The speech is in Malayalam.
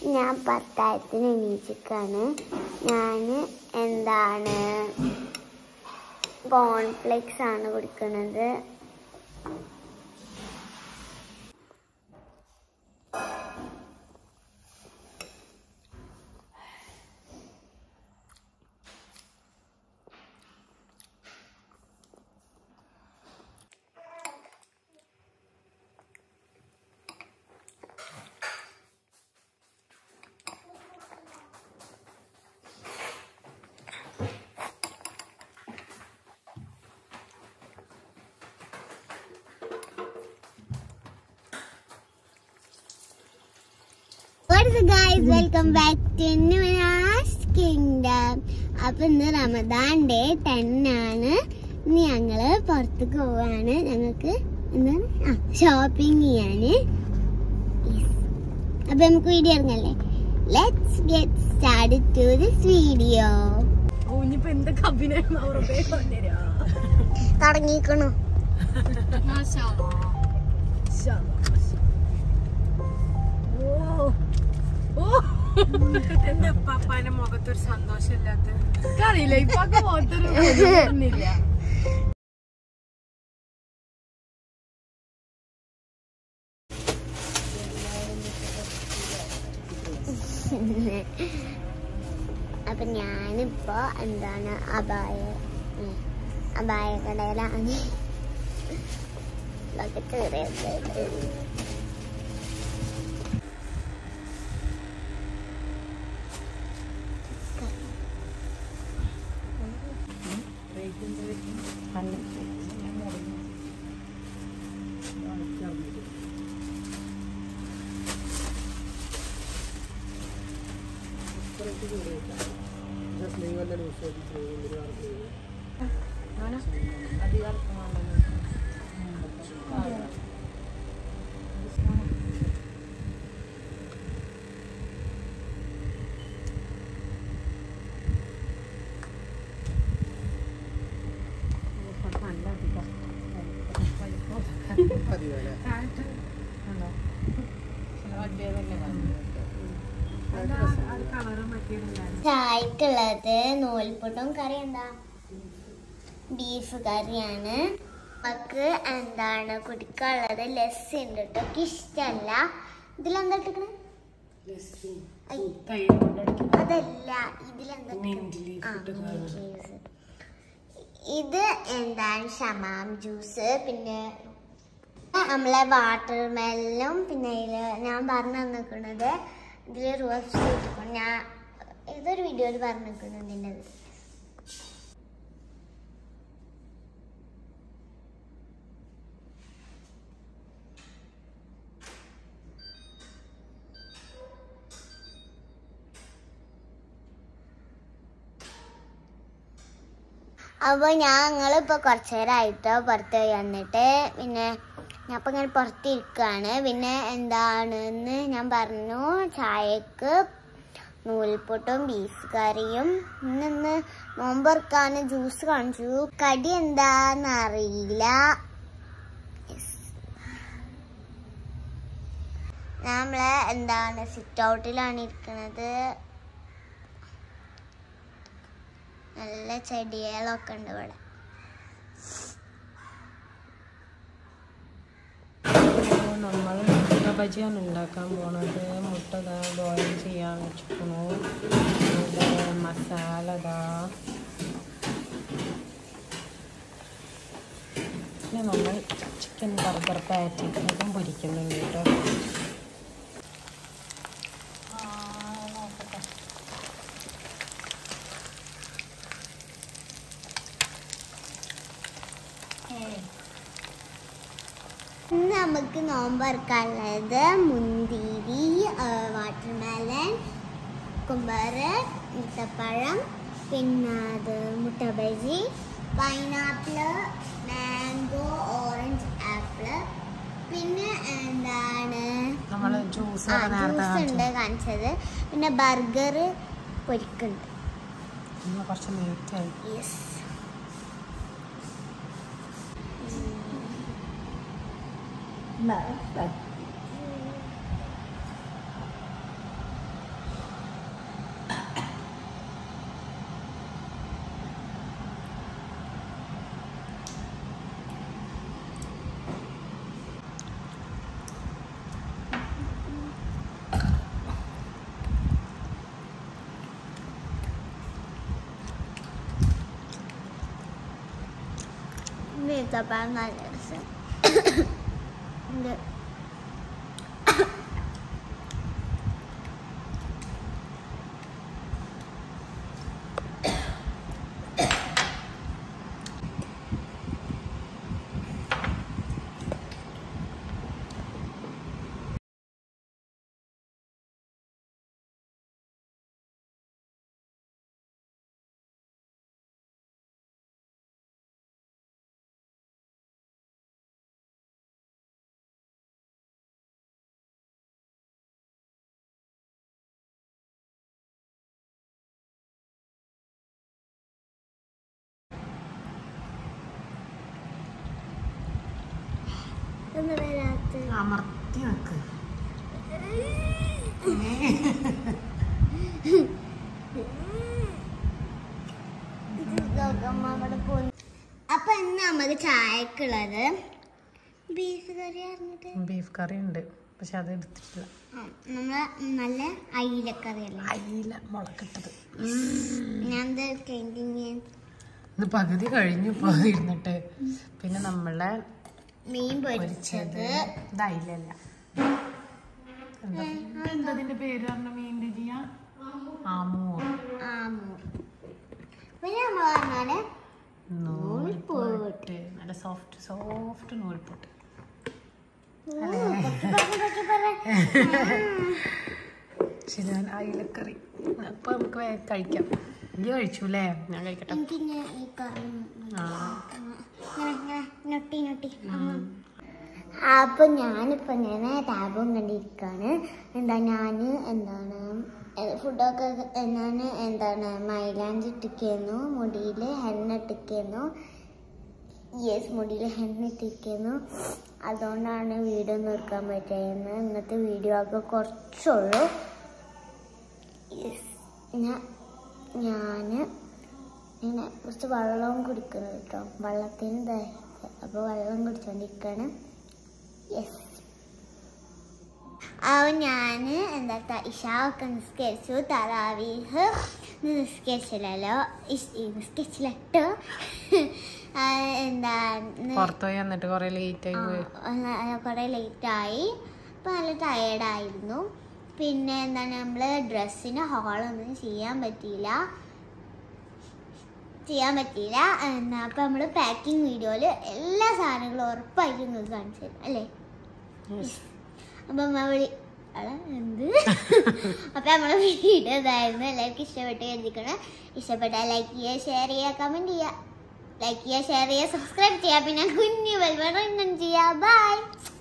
ഞാൻ പത്തായത്തിന് എണീച്ചിക്കാണ് ഞാൻ എന്താണ് കോൺഫ്ലെക്സ് ആണ് കുടിക്കുന്നത് guys welcome back to kingdom അപ്പൊ ഇന്ന് റമദാൻ ഡേ ടെൻ ആണ് ഇന്ന് ഞങ്ങള് പുറത്തേക്ക് പോവാണ് ഞങ്ങൾക്ക് എന്താണ് ആ ഷോപ്പിംഗ് ചെയ്യാന് Yes. അപ്പൊ നമുക്ക് വീഡിയോ ഇറങ്ങല്ലേ let's get start to this video ഓ ഇനിയിപ്പോ എന്തൊക്കെ അഭിനയം ഉറപ്പേ കൊണ്ടുവരാ തുടങ്ങിക്കണു ഓ ഓ എന്താ പപ്പാന്റെ മുഖത്തൊരു സന്തോഷമില്ലാത്ത അറിയില്ല ഇപ്പൊക്കെ മുഖത്തൊരു വരുന്നില്ല അപ്പൊ ഞാനിപ്പോ എന്താണ് അബായ ഉം, അബായ കടയിലാണ് ഇതൊക്കെ ചെറിയത് ചായക്കുള്ളത് നൂൽപുട്ടും കറി എന്താ ബീഫ് കറിയാണ് നമുക്ക് എന്താണ് കുടിക്കാനുള്ളത് ലസ്സി ഉണ്ട് കേട്ടോ എനിക്ക് ഇഷ്ടമല്ല ഇതിലെന്താ ഇട്ടിക്കണേ ഐ, അതല്ല ഇതിലെന്താ ഇട്ടിക്കണെ? ആ, mint leaves. ഇത് എന്താണ് ഷമാം ജ്യൂസ് പിന്നെ നമ്മളെ വാട്ടർ മെല്ലും പിന്നെ ഇതില് ഞാൻ പറഞ്ഞു തന്നിരിക്കുന്നത് ഇതിൽ റോസ് ഞാൻ ഏതൊരു വീഡിയോയിൽ പറഞ്ഞു നിൽക്കുന്നു ഇതിൻ്റെ അപ്പോൾ ഞങ്ങളിപ്പോൾ കുറച്ച് നേരമായിട്ടോ പുറത്ത് പോയി വന്നിട്ട് പിന്നെ ഞാൻ ഇപ്പം ഇങ്ങനെ പുറത്തിരിക്കുകയാണ് പിന്നെ എന്താണെന്ന് ഞാൻ പറഞ്ഞു ചായക്ക് നൂൽപ്പൊട്ടും ബീഫ് കറിയും ഇന്നിന്ന് നോമ്പറക്കാൻ ജ്യൂസ് കാണിച്ചു കടി എന്താന്ന് അറിയില്ല Yes. നമ്മളെ എന്താണ് സിറ്റ് ഔട്ടിലാണ് ഇരിക്കുന്നത് നല്ല ചെടികളൊക്കെ ഉണ്ട് ഇവിടെ നമ്മൾ മുട്ട ബജിയാണ് ഉണ്ടാക്കാൻ പോണത് മുട്ട ബോയിൽ ചെയ്യാൻ വെച്ചിരിക്കണു ഇത് മസാല ദാ പിന്നെ നമ്മൾ ചിക്കൻ ബർഗർ പാറ്റി അതും പൊരിക്കുന്നുണ്ട് കേട്ടോ ആ, നോക്കട്ടെ. ഇന്ന് നമുക്ക് നോമ്പറക്കാനുള്ളത് മുന്തിരി വാട്ടർമെലൻ കുമ്പറ് മുട്ടപ്പഴം പിന്നെ അത് മുട്ട bajji pineapple mango orange apple പിന്നെ എന്താണ് നമ്മൾ ജ്യൂസ് ആ നേരത്തെ ജ്യൂസ് ഉണ്ട് കാണിച്ചു കാണിച്ചത് പിന്നെ ബർഗർ പൊരിക്കുന്നുണ്ട് ഇന്ന് കുറച്ച് ലേറ്റായി യെസ് ഈത്തപ്പഴം നല്ല രസം ഇത് ഒന്ന് വരാത്ത അമർത്തി വെക്ക് അപ്പൊ ഇന്ന് നമുക്ക് ചായക്കുള്ളത് ബീഫ് കറി അറിഞ്ഞിട്ട് ബീഫ് കറി ഉണ്ട് പക്ഷെ അത് എടുത്തിട്ടില്ല നമ്മളെ നല്ല അയിലക്കറി അല്ലേ അയില മുളക്കിട്ടത് ഞാൻ ക്ലീനിങ് ഇത് പകുതി കഴിഞ്ഞു ഇപ്പൊ ഇരുന്നിട്ട് പിന്നെ നമ്മളെ മീൻ പൊരിച്ചത് പൊരിച്ചത് ഇത് അയിലല്ല എന്താ എന്തതിന്റെ പേര് പറഞ്ഞ മീൻ രുചിയ ആമൂർ ആമോ പിന്നെ നമ്മൾ പറഞ്ഞാല് നൂൽപൊട്ട് നല്ല സോഫ്റ്റ് സോഫ്റ്റ് നൂൽപൊട്ട് പക്ഷെ ഞാൻ അയിലക്കറി അപ്പൊ നമുക്ക് വേ- കഴിക്കാം ഇല്ല കഴിച്ചു അല്ലേ ഞാൻ കഴിക്കട്ടെ എനിക്ക് ഇങ്ങനെ ഈ കറി ആ ഇങ്ങനെ ഇങ്ങനെ ഞൊട്ടി ഞൊട്ടി അപ്പൊ ഞാനിപ്പോ ഇങ്ങനെ ടാബും കണ്ടിരിക്കാണ് എന്താ ഞാന് എന്താണ് ഫുഡൊക്കെ ഞാൻ എന്താണ് മൈലാഞ്ചി ഇട്ടിക്കുന്നു മുടിയിൽ ഹെണ്ണ ഇട്ടിക്കുന്നു യെസ് മുടിയിൽ ഹെണ്ണ ഇട്ടിരിക്കുന്നു അതുകൊണ്ടാണ് വീഡിയോ ഒന്നും എടുക്കാൻ പറ്റിയത് ഇന്നത്തെ വീഡിയോ ഒക്കെ കുറച്ചുള്ളൂ യെസ് ഞാൻ ഞാൻ ഇങ്ങനെ കുറച്ച് വെള്ളവും കുടിക്കണം കേട്ടോ വെള്ളത്തിന് ദാഹിക്കുക അപ്പോൾ വെള്ളം കുടിച്ചോണ്ടിരിക്കുകയാണ് യെസ് അപ്പോൾ ഞാൻ എന്താ ഇഷാവൊക്കെ നിസ്കരിച്ചു തറാവീഹ് നിസ്കരിച്ചില്ലല്ലോ ഇഷ്- ഈ നിസ്കരിച്ചില്ലട്ടോ ആ, എന്താ ഇന്ന് പുറത്തു പോയി വന്നിട്ട് കൊറേ ലേറ്റ് ആയി പോയി കുറേ ലേറ്റായി അപ്പോൾ നല്ല ടയേർഡായിരുന്നു പിന്നെ എന്താണ് നമ്മൾ ഡ്രസ്സിന് ഹോളൊന്നും ചെയ്യാൻ പറ്റിയില്ല ചെയ്യാൻ പറ്റിയില്ല എന്നാ അപ്പം നമ്മൾ പാക്കിംഗ് വീഡിയോയിൽ എല്ലാ സാധനങ്ങളും ഉറപ്പായിട്ടും നിങ്ങൾക്ക് കാണിച്ചു തരും അല്ലേ Yes. അപ്പം നമ്മൾ എന്ത് അപ്പം നമ്മൾ വീഡിയോ ഇതായിരുന്നു എല്ലാവർക്കും ഇഷ്ടപ്പെട്ട് കരുതിക്കണം ഇഷ്ടപ്പെട്ടാൽ ലൈക്ക് ചെയ്യുക ഷെയർ ചെയ്യുക കമൻറ്റ് ചെയ്യുക ലൈക്ക് ചെയ്യുക ഷെയർ ചെയ്യുക സബ്സ്ക്രൈബ് ചെയ്യുക പിന്നെ കുഞ്ഞു ബെൽബട്ടൺ ചെയ്യുക ബൈ